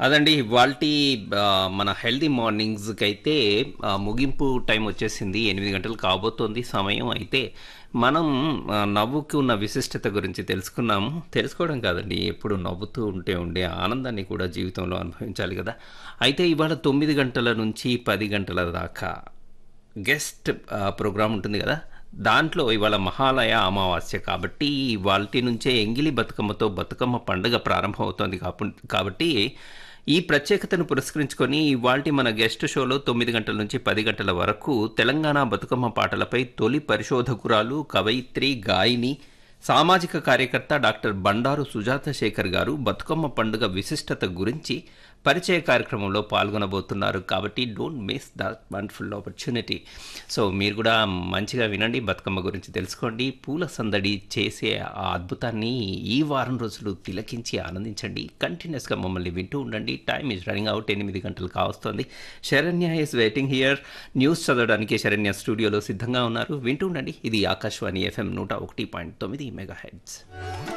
అదండి ఇవాల్టి ఆ, మన హెల్దీ మార్నింగ్స్కి అయితే ఆ, ముగింపు టైం వచ్చేసింది ఎనిమిది గంటలు కాబోతోంది సమయం అయితే మనం ఆ, నవ్వుకి ఉన్న విశిష్టత గురించి తెలుసుకున్నాము తెలుసుకోవడం కాదండి ఎప్పుడు నవ్వుతూ ఉంటే ఉండే ఆనందాన్ని కూడా జీవితంలో అనుభవించాలి కదా అయితే ఇవాళ తొమ్మిది గంటల నుంచి పది గంటల దాకా గెస్ట్ ప్రోగ్రామ్ ఉంటుంది కదా దాంట్లో ఇవాళ మహాలయ అమావాస్య కాబట్టి ఇవాల్టి నుంచే ఎంగిలి బతుకమ్మతో బతుకమ్మ పండుగ ప్రారంభమవుతోంది కాపు- కాబట్టి ఈ ప్రత్యేకతను పురస్కరించుకొని ఇవాల్టి మన గెస్ట్ షోలో తొమ్మిది గంటల నుంచి పది గంటల వరకు తెలంగాణ బతుకమ్మ పాటలపై తొలి పరిశోధకురాలు కవయిత్రి గాయని సామాజిక కార్యకర్త డాక్టర్ బండారు సుజాత శేఖర్ గారు బతుకమ్మ పండుగ విశిష్టత గురించి పరిచయ కార్యక్రమంలో పాల్గొనబోతున్నారు కాబట్టి don't miss that wonderful opportunity so మీరు కూడా మంచిగా వినండి బతుకమ్మ గురించి తెలుసుకోండి పూల సందడి చేసే ఆ అద్భుతాన్ని ఈ వారం రోజులు తిలకించి ఆనందించండి కంటిన్యూస్గా మమ్మల్ని వింటూ ఉండండి టైం ఇస్ రన్నింగ్ అవుట్ ఎనిమిది గంటలు కావస్తోంది Saranya is waiting here news చదవడానికి శరణ్య స్టూడియోలో సిద్ధంగా ఉన్నారు వింటూ ఉండండి ఇది ఆకాశవాణి ఎఫ్ఎం నూట ఒకటి పాయింట్ తొమ్మిది మెగా హెడ్స్